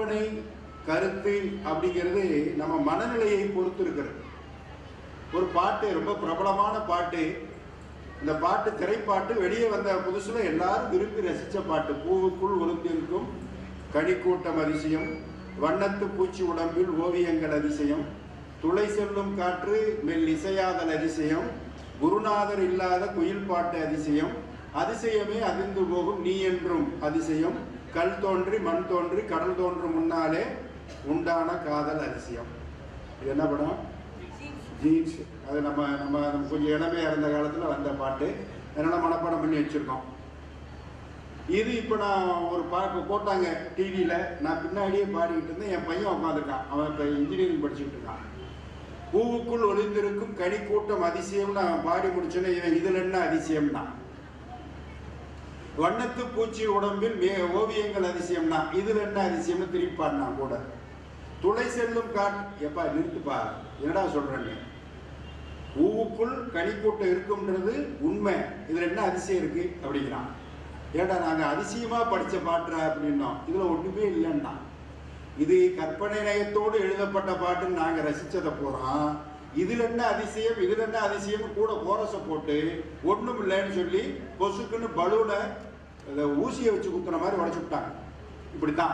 கற்பனை கருத்து அப்படிங்கிறது நம்ம மனநிலையை பொறுத்து இருக்கிறது ஒரு பாட்டு ரொம்ப பிரபலமான பாட்டு இந்த பாட்டு திரைப்பாட்டு வெளியே வந்த புதுசுல எல்லாரும் விரும்பி ரசிச்ச பாட்டு பூவுக்குள் ஒளிந்திருக்கும் கனிக்கூட்டம் அதிசயம் வண்ணத்து பூச்சி உடம்பில் ஓவியங்கள் அதிசயம் துளை செல்லும் காற்று மெல் இசையாதல் அதிசயம் குருநாதர் இல்லாத குயில் பாட்டு அதிசயம் அதிசயமே அதிர்ந்து போகும் நீ என்றும் அதிசயம் கல் தோன்றி மண் தோன்றி கடல் தோன்றும் முன்னாலே உண்டான காதல் அதிசயம் இது என்ன படம் ஜீன்ஸ் அது நம்ம நம்ம நம்ம கொஞ்சம் இளமையா இருந்த காலத்துல வந்த பாட்டு அதனால மனப்பாடம் பண்ணி வச்சிருக்கோம் இது இப்போ நான் ஒரு பாட்டு போட்டாங்க டிவியில் நான் பின்னாடியே பாடிக்கிட்டு இருந்தேன் என் பையன் உட்காந்துருக்கான் அவன் இப்போ இன்ஜினியரிங் படிச்சுக்கிட்டு இருக்கான் பூவுக்குள் ஒளிந்திருக்கும் கனி கூட்டம் அதிசயம்னு அவன் பாடி முடிச்சோன்னே இவன் இதில் என்ன அதிசயம்னா வண்ணத்து பூச்சி உடம்பில் மே ஓவியங்கள் அதிசயம்னா இதுல என்ன அதிசயம்னு திருப்பி பாடினான் கூட துளை செல்லும் காட் எப்பா நிறுத்துப்பா என்னடா சொல்றேன்னு பூவுக்குள் கனிக்கூட்டம் இருக்கும்ன்றது உண்மை இதுல என்ன அதிசயம் இருக்கு அப்படிங்கிறான் ஏடா நாங்க அதிசயமா படிச்ச பாட்டுறா அப்படின்னோம் இதுல ஒண்ணுமே இல்லைன்னா இது கற்பனை நயத்தோடு எழுதப்பட்ட பாட்டுன்னு நாங்க ரசிச்சதை போறோம் இதுல என்ன அதிசயம் இதுல என்ன அதிசயம் கூட கோரஸ போட்டு ஒண்ணும் இல்லைன்னு சொல்லி பொசுக்குன்னு பலூனை அந்த ஊசியை வச்சு குத்துன மாதிரி உடைச்சு விட்டாங்க இப்படித்தான்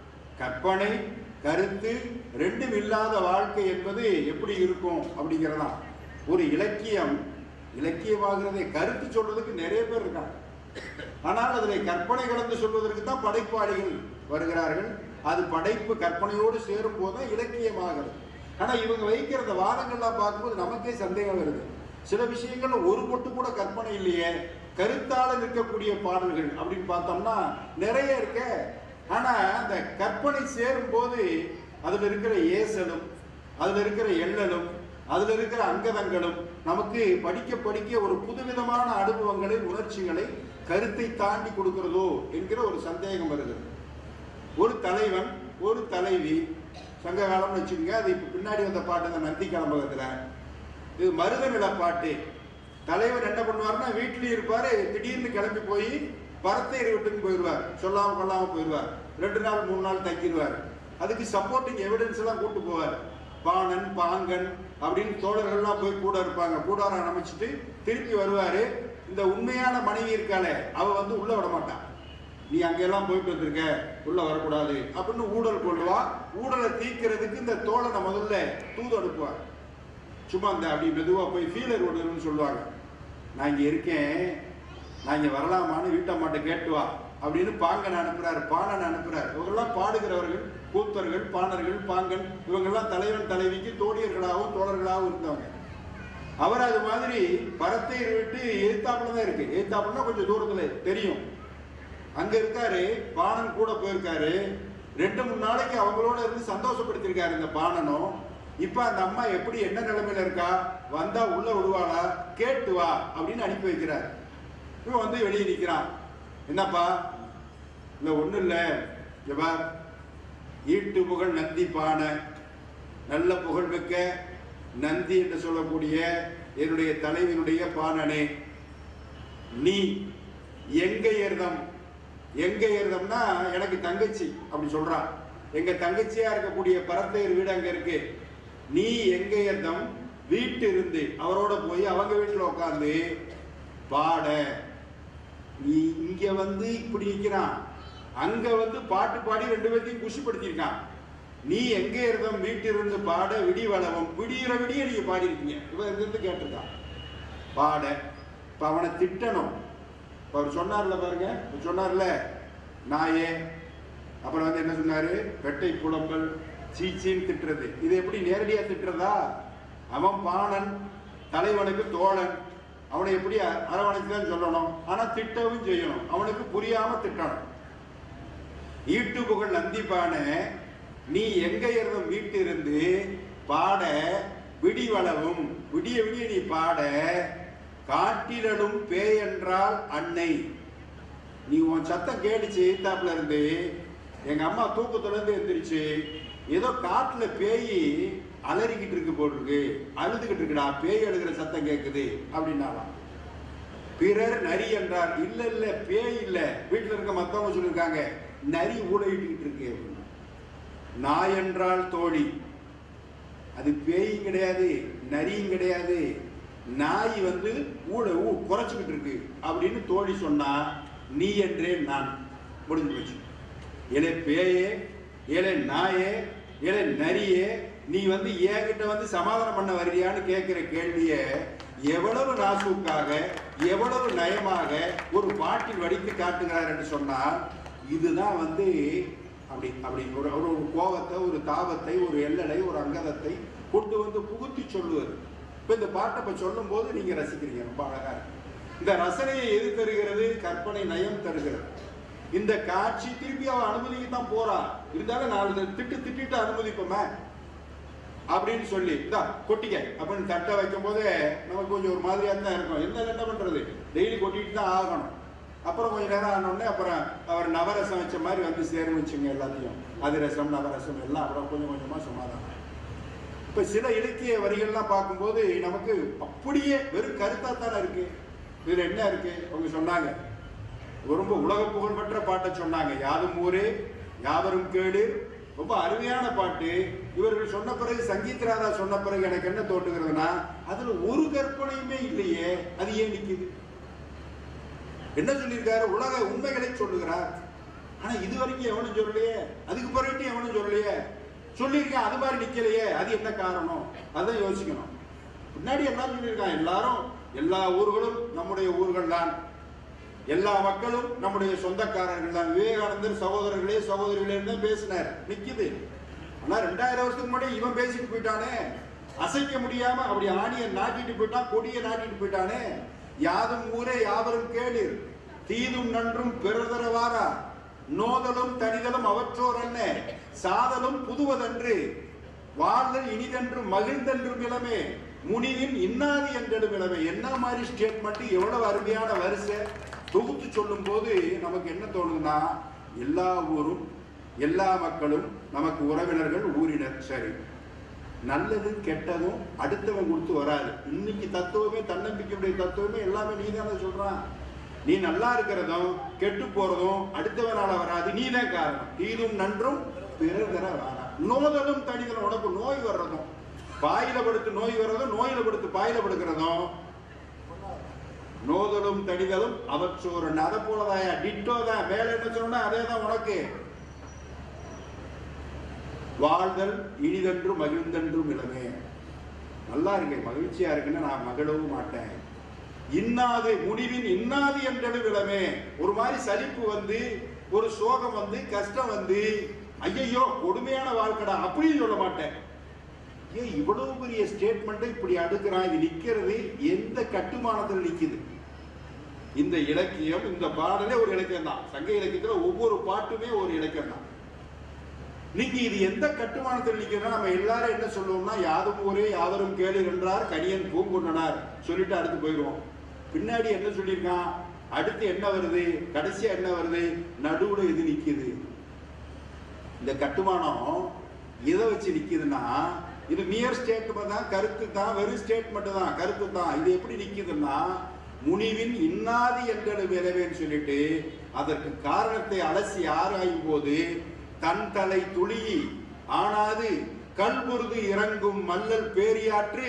கற்பனை கருத்து ரெண்டும் இல்லாத வாழ்க்கை என்பது எப்படி இருக்கும் அப்படிங்கிறதா ஒரு இலக்கியம் இலக்கியமாகிறதை கருத்து சொல்றதுக்கு நிறைய பேர் இருக்காங்க ஆனால் அதில் கற்பனை கலந்து சொல்வதற்கு தான் படைப்பாளிகள் வருகிறார்கள் அது படைப்பு கற்பனையோடு சேரும் போது தான் இலக்கியமாகிறது ஆனா இவங்க வைக்கிற அந்த வாதங்கள்லாம் பார்க்கும்போது நமக்கே சந்தேகம் வருது சில விஷயங்கள்ல ஒரு பொட்டு கூட கற்பனை இல்லையே கருத்தால நிற்கக்கூடிய பாடல்கள் அப்படின்னு பார்த்தோம்னா நிறைய இருக்க ஆனா அந்த கற்பனை சேரும் போது அதுல இருக்கிற ஏசலும் அதுல இருக்கிற எண்ணலும் அதுல இருக்கிற அங்கதங்களும் நமக்கு படிக்க படிக்க ஒரு புதுவிதமான அனுபவங்களை உணர்ச்சிகளை கருத்தை தாண்டி கொடுக்கிறதோ என்கிற ஒரு சந்தேகம் வருகிறது ஒரு தலைவன் ஒரு தலைவி சங்க காலம்னு வச்சுக்கோங்க அது இப்போ பின்னாடி வந்த பாட்டு இந்த நந்தி கிளம்பகத்தில் இது மருத நில பாட்டு தலைவர் என்ன பண்ணுவார்னா வீட்லயும் இருப்பாரு திடீர்னு கிளம்பி போய் பரத்தையர் வீட்டுக்கு போயிடுவார் சொல்லாம கொள்ளாம போயிடுவார் ரெண்டு நாள் மூணு நாள் தங்கிடுவார் அதுக்கு சப்போர்ட்டிங் எவிடன்ஸ் எல்லாம் கூட்டு போவார் பாணன் பாங்கன் அப்படின்னு தோழர்கள்லாம் போய் கூட இருப்பாங்க கூடாரம் அமைச்சிட்டு திருப்பி வருவாரு இந்த உண்மையான மனைவி இருக்காளே அவ வந்து உள்ள விட மாட்டான் நீ அங்கெல்லாம் போயிட்டு வந்திருக்க உள்ள வரக்கூடாது அப்படின்னு ஊழல் கொள்ளுவா ஊழலை தீர்க்கிறதுக்கு இந்த தோழனை முதல்ல தூது அனுப்புவார் சும்மா இந்த அப்படி மெதுவா போய் ஃபீலர் விடணும்னு சொல்லுவாங்க நான் இங்க இருக்கேன் நான் இங்க வரலாமான்னு வீட்டம்மாட்ட கேட்டு வா அப்படின்னு பாங்கன் அனுப்புறாரு பாணன் அனுப்புறாரு இவங்கெல்லாம் பாடுகிறவர்கள் கூத்தர்கள் பாணர்கள் பாங்கன் இவங்கெல்லாம் தலைவன் தலைவிக்கு தோழியர்களாகவும் தோழர்களாகவும் இருந்தவங்க அவர் அது மாதிரி பரத்தையர் விட்டு எதிர்த்தாப்புல தான் இருக்கு எதிர்த்தாப்புலனா கொஞ்சம் தூரத்துல தெரியும் அங்க இருக்காரு பாணன் கூட போயிருக்காரு ரெண்டு மூணு நாளைக்கு அவங்களோட இருந்து சந்தோஷப்படுத்திருக்காரு இந்த பாணனும் இப்ப அந்த அம்மா எப்படி என்ன நிலைமையில இருக்கா வந்தா உள்ள விடுவாளா கேட்டு வா அப்படின்னு அனுப்பி வைக்கிறார் இவன் வந்து வெளியே நிக்கிறான் என்னப்பா இல்ல ஒண்ணு இல்ல இங்க பார் ஈட்டு புகழ் நந்தி பானை நல்ல புகழ் மிக்க நந்தி என்று சொல்லக்கூடிய என்னுடைய தலைவனுடைய பாணனே நீ எங்க ஏறுதம் எங்க ஏறுதம்னா எனக்கு தங்கச்சி அப்படி சொல்றான் எங்க தங்கச்சியா இருக்கக்கூடிய பரத்தையர் வீடு அங்க இருக்கு நீ எங்க ஏறுதம் வீட்டு இருந்து அவரோட போய் அவங்க வீட்டுல உட்காந்து பாட நீ இங்க வந்து இப்படி நிக்கிறான் அங்க வந்து பாட்டு பாடி ரெண்டு பேர்த்தையும் குஷிப்படுத்தியிருக்கான் நீ எங்க இருந்தோம் வீட்டிலிருந்து பாட விடி வளவம் விடியிற விடிய நீங்க பாடி இருக்கீங்க இவன் இருந்து கேட்டிருக்கான் பாட இப்ப அவனை திட்டணும் இப்ப அவர் சொன்னார்ல பாருங்க அவர் சொன்னார்ல நாயே அப்புறம் வந்து என்ன சொன்னாரு வெட்டை புலம்பல் சீச்சின்னு திட்டுறது இது எப்படி நேரடியா திட்டுறதா அவன் பாணன் தலைவனுக்கு தோழன் அவனை எப்படி அ- அரவணைச்சுதான் சொல்லணும் ஆனா திட்டவும் செய்யணும் அவனுக்கு புரியாம திட்டணும் ஈட்டு புகழ் நந்திப்பான நீ எங்க இருந்தும் வீட்டு இருந்து பாட விடி வளவும் விடிய விடிய நீ பாட காட்டிலடும் பேய் என்றால் அன்னை நீ உன் சத்தம் கேட்டுச்சு எய்த்தாப்புல இருந்து எங்க அம்மா தூக்கத்துல இருந்து எந்திரிச்சு ஏதோ காட்டுல பேய் அலறிக்கிட்டு இருக்கு போல் இருக்கு அழுதுகிட்டு இருக்குடா பேய் அழுகிற சத்தம் கேக்குது அப்படின்னாலாம் பிறர் நரி என்றார் இல்ல இல்ல பேய் இல்ல வீட்டுல இருக்க மத்தவங்க சொல்லியிருக்காங்க நரி ஊழையிட்டு இருக்கு அப்படின்னு நாய் என்றால் தோழி அது பேயும் கிடையாது நரியும் கிடையாது நாய் வந்து ஊட ஊ குறைச்சிக்கிட்டு இருக்கு அப்படின்னு தோழி சொன்னா நீ என்றே நான் முடிஞ்சு போச்சு ஏலே பேயே ஏலே நாயே ஏலே நரியே நீ வந்து என்கிட்ட வந்து சமாதானம் பண்ண வர்றியான்னு கேட்கிற கேள்விய எவ்வளவு நாசூக்காக எவ்வளவு நயமாக ஒரு பாட்டில் வடித்து காட்டுகிறார் என்று சொன்னால் இதுதான் வந்து அப்படி அப்படி ஒரு ஒரு ஒரு கோபத்தை ஒரு தாபத்தை ஒரு எல்லலை ஒரு அங்கதத்தை கொண்டு வந்து புகுத்தி சொல்லுவது இப்போ இந்த பாட்டை இப்போ சொல்லும் போது நீங்க ரசிக்கிறீங்க ரொம்ப அழகா இருக்கு இந்த ரசனையை எது தருகிறது கற்பனை நயம் தருகிறது இந்த காட்சி திருப்பி அவ அனுமதிக்கு தான் போறா இருந்தாலும் நாலு திட்டு திட்டிட்டு அனுமதிப்போமே அப்படின்னு சொல்லி இந்தா கொட்டிக்க அப்படின்னு தட்டை வைக்கும் போதே நமக்கு கொஞ்சம் ஒரு மாதிரியா தான் இருக்கும் என்ன என்ன பண்றது டெய்லி கொட்டிட்டு தான் ஆகணும் அப்புறம் கொஞ்ச நேரம் ஆனோடனே அப்புறம் அவர் நவரசம் வச்ச மாதிரி வந்து சேரும் வச்சுங்க எல்லாத்தையும் அதிரசம் நவரசம் எல்லாம் அப்புறம் கொஞ்சம் கொஞ்சமா சமாதானம் இப்ப சில இலக்கிய வரிகள்லாம் பார்க்கும்போது நமக்கு அப்படியே வெறும் கருத்தா தானே இருக்கு இதுல என்ன இருக்கு அவங்க சொன்னாங்க ரொம்ப உலக புகழ்பெற்ற பாட்டை சொன்னாங்க யாதும் ஊரே யாவரும் கேடு ரொம்ப அருமையான பாட்டு இவர்கள் சொன்ன பிறகு சங்கீத் ராதா சொன்ன பிறகு எனக்கு என்ன தோட்டுகிறதுனா அதுல ஒரு கற்பனையுமே இல்லையே அது ஏன் நிக்குது என்ன சொல்லியிருக்காரு உலக உண்மைகளை சொல்லுகிறார் ஆனா இது வரைக்கும் எவனும் சொல்லலையே அதுக்கு பிறகு எவனும் சொல்லலையே சொல்லியிருக்கேன் அது மாதிரி நிக்கலையே அது என்ன காரணம் அதான் யோசிக்கணும் முன்னாடி எல்லாரும் சொல்லியிருக்கான் எல்லாரும் எல்லா ஊர்களும் நம்முடைய ஊர்கள் தான் எல்லா மக்களும் நம்முடைய சொந்தக்காரர்கள் தான் விவேகானந்தர் சகோதரர்களே சகோதரிகளே தான் பேசினார் நிக்குது ஆனா ரெண்டாயிரம் வருஷத்துக்கு முன்னாடி இவன் பேசிட்டு போயிட்டானே அசைக்க முடியாம அப்படி ஆணியை நாட்டிட்டு போயிட்டான் கொடியை நாட்டிட்டு போயிட்டானே யாதும் ஊரே யாவரும் கேளீர் தீதும் நன்றும் பிறதரவாரா நோதலும் தனிதலும் அவற்றோர் என்ன சாதலும் புதுவதன்று வாழ்தல் இனிதென்று மகிழ்ந்தென்றும் இளமே முனிவின் இன்னாதி என்றெடும் இளமே என்ன மாதிரி ஸ்டேட்மெண்ட் எவ்வளவு அருமையான வரிசை தொகுத்து சொல்லும் போது நமக்கு என்ன தோணுதுன்னா எல்லா ஊரும் எல்லா மக்களும் நமக்கு உறவினர்கள் ஊரினர் சரி நல்லதும் கெட்டதும் அடுத்தவன் கொடுத்து வராது இன்னைக்கு தத்துவமே தன்னம்பிக்கையுடைய தத்துவமே எல்லாமே நீ தானே சொல்றான் நீ நல்லா இருக்கிறதும் கெட்டு போறதும் அடுத்தவனால வராது நீ தான் காரணம் தீதும் நன்றும் பிறர் தர வேணாம் நோதலும் தனிதலும் உனக்கு நோய் வர்றதும் பாயில படுத்து நோய் வர்றதும் நோயில படுத்து பாயில படுக்கிறதும் நோதலும் தனிதலும் அவற்றோரன் அதை போலதாயா டிட்டோ தான் மேல என்ன சொன்னா அதே தான் உனக்கு வாழ்தல் இனிதென்று மகிழ்ந்தென்றும் இளமே நல்லா இருக்கு மகிழ்ச்சியா இருக்குன்னு நான் மகிழவும் மாட்டேன் இன்னாது முடிவின் இன்னாது என்றெழும் இளமே ஒரு மாதிரி சலிப்பு வந்து ஒரு சோகம் வந்து கஷ்டம் வந்து ஐயையோ கொடுமையான வாழ்க்கடா அப்படின்னு சொல்ல மாட்டேன் ஏன் இவ்வளவு பெரிய ஸ்டேட்மெண்ட்டை இப்படி அடுக்கிறான் இது நிக்கிறது எந்த கட்டுமானத்தில் நிக்குது இந்த இலக்கியம் இந்த பாடலே ஒரு இலக்கியம் தான் சங்க இலக்கியத்துல ஒவ்வொரு பாட்டுமே ஒரு இலக்கியம் தான் நீங்க இது எந்த கட்டுமானத்தில் நிக்கிறதா நம்ம எல்லாரும் என்ன சொல்லுவோம்னா யாதும் ஊரே யாவரும் கேளு என்றார் கணியன் பூங்குன்றனார் சொல்லிட்டு அடுத்து போயிடுவோம் பின்னாடி என்ன சொல்லியிருக்கான் அடுத்து என்ன வருது கடைசியா என்ன வருது நடுவுல இது நிக்குது இந்த கட்டுமானம் எதை வச்சு நிக்குதுன்னா இது மியர் ஸ்டேட்மெண்ட் தான் கருத்து தான் வெறும் ஸ்டேட்மெண்ட் தான் கருத்து தான் இது எப்படி நிக்குதுன்னா முனிவின் இன்னாதி என்றது விளைவேன்னு சொல்லிட்டு அதற்கு காரணத்தை அலசி ஆராயும் போது தன் தலை துளி ஆனாது கல்புருது இறங்கும் மல்லல் பேரியாற்று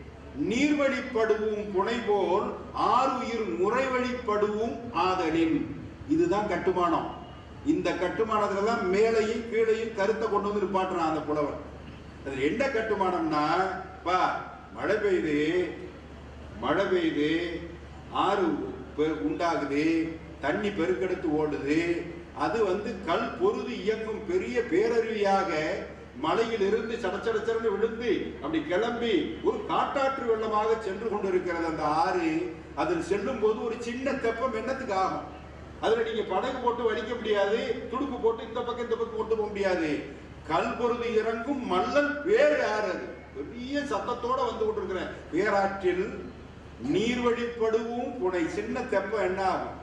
நீர்வழிப்படுவும் புனை போல் ஆறுயிர் முறைவழிப்படுவும் ஆதலின் இதுதான் கட்டுமானம் இந்த கட்டுமானத்துல தான் மேலையும் கீழையும் கருத்தை கொண்டு வந்து நிப்பாட்டுறான் அந்த புலவன் அது என்ன கட்டுமானம்னா பா மழை பெய்யுது மழை பெய்யுது ஆறு பெ- உண்டாகுது தண்ணி பெருக்கெடுத்து ஓடுது அது வந்து கல் பொருது இயங்கும் பெரிய பேரருவியாக மலையிலிருந்து சடச்சடச்சடன்னு விழுந்து அப்படி கிளம்பி ஒரு காட்டாற்று வெள்ளமாக சென்று கொண்டிருக்கிறது அந்த ஆறு அதில் செல்லும் போது ஒரு சின்ன தெப்பம் என்னத்துக்கு ஆகும் அதுல நீங்க படகு போட்டு வலிக்க முடியாது துடுப்பு போட்டு இந்த பக்கம் இந்த பக்கம் கொண்டு போக முடியாது கல் பொருது இறங்கும் மல்லல் பேர் ஆறு அது பெரிய சத்தத்தோட வந்து கொண்டிருக்கிற பேராற்றில் நீர்வழிப்படுவும் புனை சின்ன தெப்பம் என்ன ஆகும்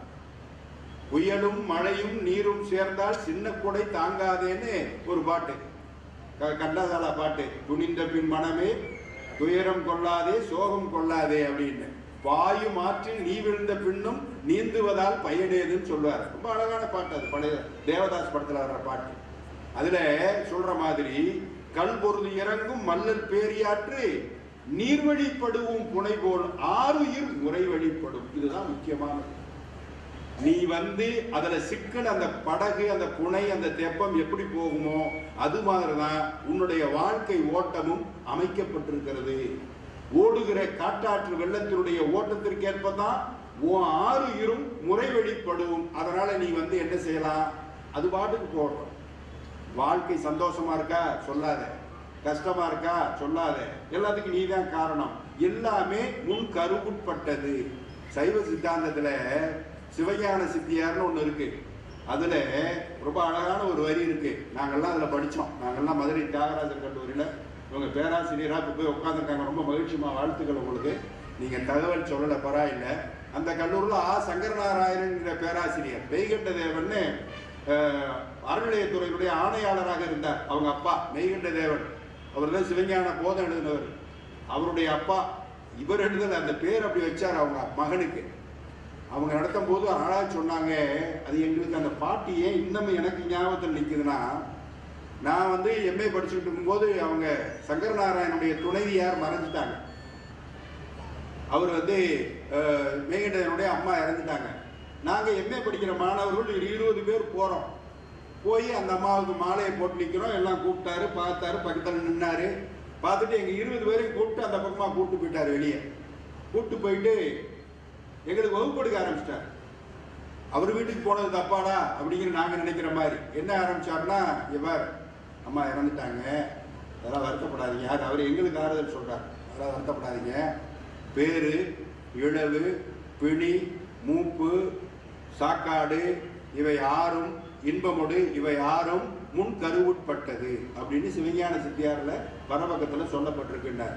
புயலும் மழையும் நீரும் சேர்ந்தால் சின்ன குடை தாங்காதேன்னு ஒரு பாட்டு க- கண்ணதாலா பாட்டு துணிந்த பின் மனமே துயரம் கொள்ளாதே சோகம் கொள்ளாதே அப்படின்னு பாயும் ஆற்றில் நீ விழுந்த பின்னும் நீந்துவதால் பயனேதுன்னு சொல்லுவார் ரொம்ப அழகான பாட்டு அது பழைய தேவதாஸ் படத்துல வர்ற பாட்டு அதுல சொல்ற மாதிரி கல் பொருள் இறங்கும் மல்லல் பேரியாற்று நீர்வழிப்படுவும் புனை போல் ஆறுயிர் முறை வழிப்படும் இதுதான் முக்கியமானது நீ வந்து அதுல சிக்கல் அந்த படகு அந்த புனை அந்த தெப்பம் எப்படி போகுமோ அது மாதிரிதான் உன்னுடைய வாழ்க்கை ஓட்டமும் அமைக்கப்பட்டிருக்கிறது ஓடுகிற காட்டாற்று வெள்ளத்தினுடைய ஓட்டத்திற்கு ஏற்பதான் உன் ஆறு இரும் முறை வழிப்படும் அதனால நீ வந்து என்ன செய்யலாம் அது பாட்டுக்கு போடுறோம் வாழ்க்கை சந்தோஷமா இருக்கா சொல்லாத கஷ்டமா இருக்கா சொல்லாத எல்லாத்துக்கும் நீ தான் காரணம் எல்லாமே முன் கருவுட்பட்டது சைவ சித்தாந்தத்துல சிவஞான சித்தியார்னு ஒண்ணு இருக்கு அதுல ரொம்ப அழகான ஒரு வரி இருக்கு நாங்கெல்லாம் அதுல படிச்சோம் நாங்கெல்லாம் மதுரை தியாகராஜர் கல்லூரியில இவங்க பேராசிரியரா இப்ப போய் உட்காந்துருக்காங்க ரொம்ப மகிழ்ச்சிமா வாழ்த்துக்கள் உங்களுக்கு நீங்க தகவல் சொல்லல பரவாயில்ல அந்த கல்லூரியில் ஆ சங்கரநாராயணன் பேராசிரியர் மெய்கண்ட தேவன்னு அஹ், அறநிலையத்துறையினுடைய ஆணையாளராக இருந்தார் அவங்க அப்பா மெய்கண்ட தேவன் அவர் தான் சிவஞான போதம் எழுதினவர் அவருடைய அப்பா இவர் எழுதல அந்த பேர் அப்படி வச்சார் அவங்க மகனுக்கு அவங்க நடத்தும் போது ஆளா சொன்னாங்க அது எங்களுக்கு அந்த பாட்டு ஏன் இன்னமும் எனக்கு ஞாபகத்தில் நிற்குதுன்னா நான் வந்து எம்ஏ படிச்சுட்டு இருக்கும்போது அவங்க சங்கரநாராயணுடைய துணைவியார் மறைஞ்சிட்டாங்க அவர் வந்து அஹ், மேகண்டனுடைய அம்மா இறந்துட்டாங்க நாங்கள் எம்ஏ படிக்கிற மாணவர்கள் ஒரு இருபது பேர் போகிறோம் போய் அந்த அம்மாவுக்கு மாலையை போட்டு நிற்கிறோம் எல்லாம் கூப்பிட்டாரு பார்த்தாரு பக்கத்தில் நின்னாரு பார்த்துட்டு எங்கள் இருபது பேரையும் கூப்பிட்டு அந்த பக்கமாக கூப்பிட்டு போயிட்டார் வெளியே கூப்பிட்டு போயிட்டு எங்களுக்கு வகுப்பு எடுக்க ஆரம்பிச்சிட்டார் அவர் வீட்டுக்கு போனது தப்பாடா அப்படிங்கிற நாங்கள் நினைக்கிற மாதிரி என்ன ஆரம்பிச்சாருன்னா இவர் அம்மா இறந்துட்டாங்க அதெல்லாம் வருத்தப்படாதீங்க யார் அவர் எங்களுக்கு ஆறுதல் சொல்றார் அதெல்லாம் வருத்தப்படாதீங்க பேரு இழவு பிணி மூப்பு சாக்காடு இவை ஆறும் இன்பமொடு இவை ஆறும் முன் கருவுட்பட்டது அப்படின்னு சிவஞான சித்தியார்ல பரபக்கத்துல சொல்லப்பட்டிருக்கின்றார்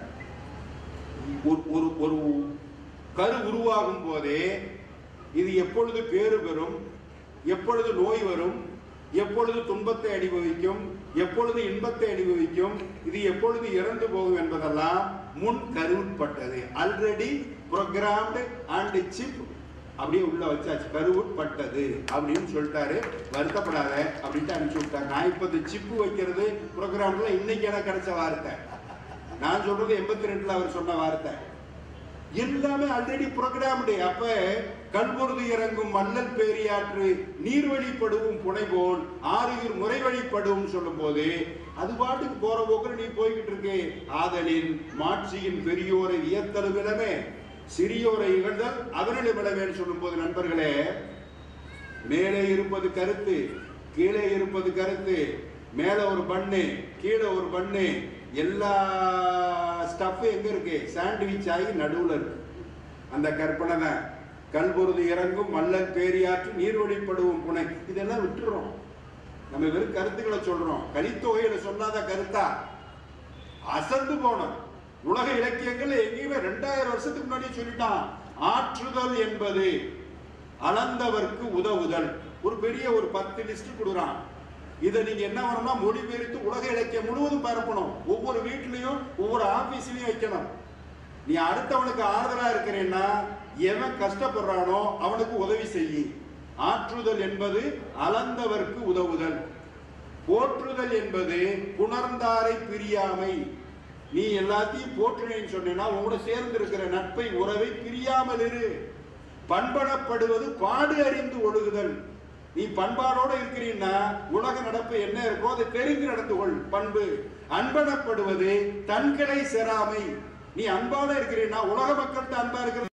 ஒரு ஒரு ஒரு கரு உருவாகும் போதே இது எப்பொழுது பேறு பெறும் எப்பொழுது நோய் வரும் எப்பொழுது துன்பத்தை அனுபவிக்கும் எப்பொழுது இன்பத்தை அனுபவிக்கும் இது எப்பொழுது இறந்து போகும் என்பதெல்லாம் முன் கருவுட்பட்டது ஆல்ரெடி ப்ரோக்ராம்டு அண்ட் சிப் அப்படியே உள்ள வச்சாச்சு கருவுட்பட்டது அப்படின்னு சொல்லிட்டாரு வருத்தப்படாத அப்படின்ட்டு அனுப்பிச்சு விட்டாரு நான் இப்ப இந்த சிப்பு வைக்கிறது ப்ரோக்ராம்ல இன்னைக்கு எனக்கு கிடைச்ச வார்த்தை நான் சொல்றது எண்பத்தி ரெண்டுல அவர் சொன்ன வார்த்தை எல்லாமே ஆல்ரெடி ப்ரோக்ராம்டு அப்ப கல்பொருது இறங்கும் மல்லல் பேரியாற்று நீர்வழிப்படுவும் புனைபோல் ஆறுயிர் முறை வழிப்படும் சொல்லும் போது அது பாட்டுக்கு போற போக்குல நீ போய்கிட்டு இருக்கு ஆதலின் மாட்சியின் பெரியோரை வியத்தல் விலமே சிறியோரை இகழ்தல் அதனில் விளவேன்னு சொல்லும் போது நண்பர்களே மேலே இருப்பது கருத்து கீழே இருப்பது கருத்து மேல ஒரு பண்ணு கீழே ஒரு பண்ணு எல்லா ஸ்டஃப் எங்க இருக்கு சாண்ட்விச் ஆகி நடுவுல இருக்கு அந்த கற்பனை தான் கல்பொருது இறங்கும் மல்லல் பேரியாற்று நீர்வழிப்படுவும் புனை இதெல்லாம் விட்டுறோம் நம்ம வெறும் கருத்துக்களை சொல்றோம் கலித்தொகையில சொல்லாத கருத்தா அசந்து போனோம் உலக இலக்கியங்கள் எங்கேயுமே ரெண்டாயிரம் வருஷத்துக்கு முன்னாடி சொல்லிட்டான் ஆற்றுதல் என்பது அளந்தவர்க்கு உதவுதல் ஒரு பெரிய ஒரு பத்து லிஸ்ட் கொடுக்குறான் இதை நீங்க என்ன பண்ணணும்னா மொழிபெயர்த்து உலக இலக்கியம் முழுவதும் பரப்பணும் ஒவ்வொரு வீட்லயும் ஒவ்வொரு ஆபீஸ்லயும் வைக்கணும் நீ அடுத்தவனுக்கு ஆறுதலா இருக்கிறேன்னா எவன் கஷ்டப்படுறானோ அவனுக்கு உதவி செய்யி ஆற்றுதல் என்பது அளந்தவர்க்கு உதவுதல் போற்றுதல் என்பது புணர்ந்தாரை பிரியாமை நீ எல்லாத்தையும் போற்றுனேன்னு சொன்னேன்னா உங்களோட சேர்ந்து இருக்கிற நட்பை உறவை பிரியாமல் இரு பண்படப்படுவது பாடு அறிந்து ஒழுகுதல் நீ பண்பாடோட இருக்கிறீன்னா உலக நடப்பு என்ன இருக்கோ அதை தெரிந்து நடந்து கொள் பண்பு அன்பனப்படுவது தன்களை செராமை நீ அன்பான இருக்கிறீன்னா உலக மக்கள்கிட்ட அன்பா இருக்கிற